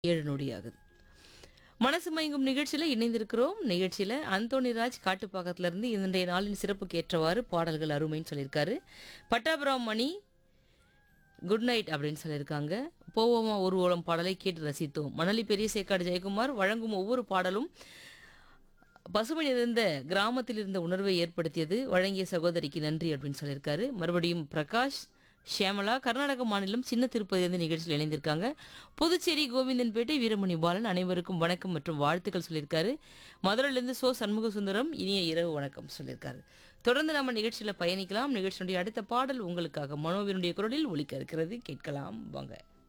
ஏழு நொடி ஆகுது மனசு மயங்கும் நிகழ்ச்சியில இணைந்திருக்கிறோம் நிகழ்ச்சியில அந்தோணிராஜ் காட்டுப்பாக்கத்துல இருந்து இன்றைய நாளின் சிறப்புக்கு ஏற்றவாறு பாடல்கள் அருமைன்னு சொல்லியிருக்காரு பட்டாபுரம் மணி குட் நைட் அப்படின்னு சொல்லியிருக்காங்க போவோமா ஒரு ஓலம் பாடலை கேட்டு ரசித்தோம் மணலி பெரிய சேக்காடு ஜெயக்குமார் வழங்கும் ஒவ்வொரு பாடலும் பசுமை நிறைந்த கிராமத்தில் இருந்த உணர்வை ஏற்படுத்தியது வழங்கிய சகோதரிக்கு நன்றி அப்படின்னு சொல்லியிருக்காரு மறுபடியும் பிரகாஷ் ஷியாமலா கர்நாடக மாநிலம் சின்ன திருப்பதியிலிருந்து நிகழ்ச்சியில் இணைந்திருக்காங்க புதுச்சேரி கோவிந்தன்பேட்டை வீரமணி பாலன் அனைவருக்கும் வணக்கம் மற்றும் வாழ்த்துக்கள் சொல்லியிருக்காரு மதுரையிலிருந்து சோ சண்முக சுந்தரம் இனிய இரவு வணக்கம் சொல்லியிருக்காரு தொடர்ந்து நம்ம நிகழ்ச்சியில் பயணிக்கலாம் நிகழ்ச்சியினுடைய அடுத்த பாடல் உங்களுக்காக மனோவினுடைய குரலில் ஒலிக்க இருக்கிறது கேட்கலாம் வாங்க